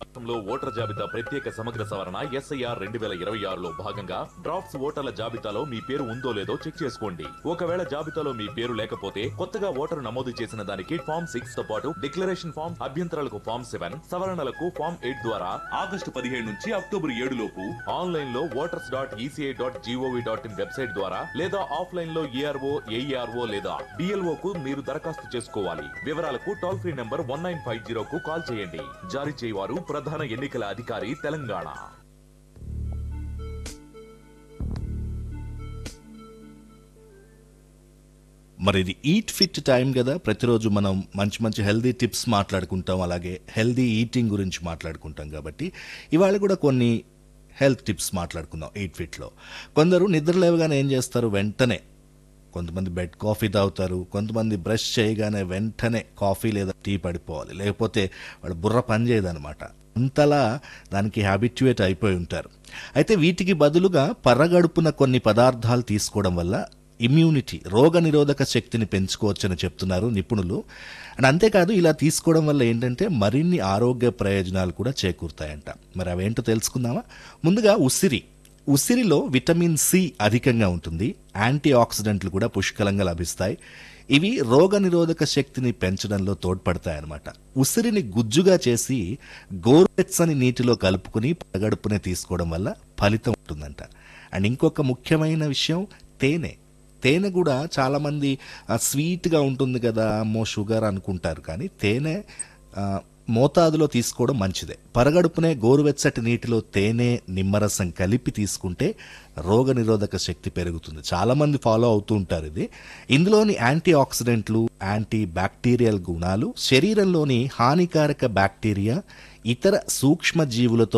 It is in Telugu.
లో ఓటర్ జాబితా ప్రత్యేక సమగ్ర సవరణ ఎస్ఐఆర్ రెండు వేల ఇరవై ఆరులో భాగంగా డ్రాఫ్ట్స్ ఓటర్ల జాబితాలో మీ పేరు ఉందో లేదో చెక్ చేసుకోండి ఒకవేళ జాబితాలో మీ పేరు లేకపోతే కొత్తగా ఓటరు నమోదు చేసిన దానికి ఫామ్ సిక్స్ తో పాటు డిక్లరేషన్ ఫామ్ అభ్యంతరాలకు ఫామ్ సెవెన్ సవరణలకు ఫామ్ ఎయిట్ ద్వారా ఆగస్టు పదిహేడు నుంచి అక్టోబర్ ఏడు లోపు ఆన్లైన్ లో voters dot ECI dot GOV dot in website ద్వారా లేదా ఆఫ్లైన్ లో ఏఆర్ఓ ఏఈఆర్ఓ లేదా డిఎల్ఓ కు మీరు దరఖాస్తు చేసుకోవాలి వివరాలకు toll free number one nine five zero కు కాల్ చేయండి జారీ చేయవారు ప్రధాన ఎన్నికల అధికారి తెలంగాణ మరి ఇది ఈట్ ఫిట్ టైం కదా ప్రతిరోజు మనం మంచి మంచి హెల్దీ టిప్స్ మాట్లాడుకుంటాం అలాగే హెల్దీ ఈటింగ్ గురించి మాట్లాడుకుంటాం కాబట్టి ఇవాళ కూడా కొన్ని హెల్త్ టిప్స్ మాట్లాడుకుందాం ఈట్ ఫిట్లో కొందరు నిద్ర లేవగానే ఏం చేస్తారు వెంటనే కొంతమంది బెడ్ కాఫీ తాగుతారు కొంతమంది బ్రష్ చేయగానే వెంటనే కాఫీ లేదా టీ పడిపోవాలి లేకపోతే వాళ్ళ బుర్ర పని చేయదనమాట అంతలా దానికి హ్యాబిట్యుయేట్ అయిపోయి ఉంటారు అయితే వీటికి బదులుగా పరగడుపున కొన్ని పదార్థాలు తీసుకోవడం వల్ల ఇమ్యూనిటీ రోగ నిరోధక శక్తిని పెంచుకోవచ్చని చెప్తున్నారు నిపుణులు అండ్ అంతేకాదు ఇలా తీసుకోవడం వల్ల ఏంటంటే మరిన్ని ఆరోగ్య ప్రయోజనాలు కూడా చేకూరుతాయంట మరి అవేంటో తెలుసుకుందామా ముందుగా ఉసిరి ఉసిరిలో విటమిన్ సి అధికంగా ఉంటుంది యాంటీ ఆక్సిడెంట్లు కూడా పుష్కలంగా లభిస్తాయి ఇవి రోగ నిరోధక శక్తిని పెంచడంలో తోడ్పడతాయన్నమాట ఉసిరిని గుజ్జుగా చేసి గోరువెచ్చని నీటిలో కలుపుకుని పగడుపునే తీసుకోవడం వల్ల ఫలితం ఉంటుందంట అండ్ ఇంకొక ముఖ్యమైన విషయం తేనె తేనె కూడా చాలామంది ఆ, స్వీట్గా ఉంటుంది కదా అమ్మో షుగర్ అనుకుంటారు కానీ తేనె ఆ, మోతాదులో తీసుకోవడం మంచిదే పరగడుపునే గోరువెచ్చటి నీటిలో తేనె నిమ్మరసం కలిపి తీసుకుంటే రోగ నిరోధక శక్తి పెరుగుతుంది చాలామంది ఫాలో అవుతూ ఉంటారు ఇది ఇందులోని యాంటీ ఆక్సిడెంట్లు యాంటీ బ్యాక్టీరియల్ గుణాలు శరీరంలోని హానికారక బ్యాక్టీరియా ఇతర సూక్ష్మ జీవులతో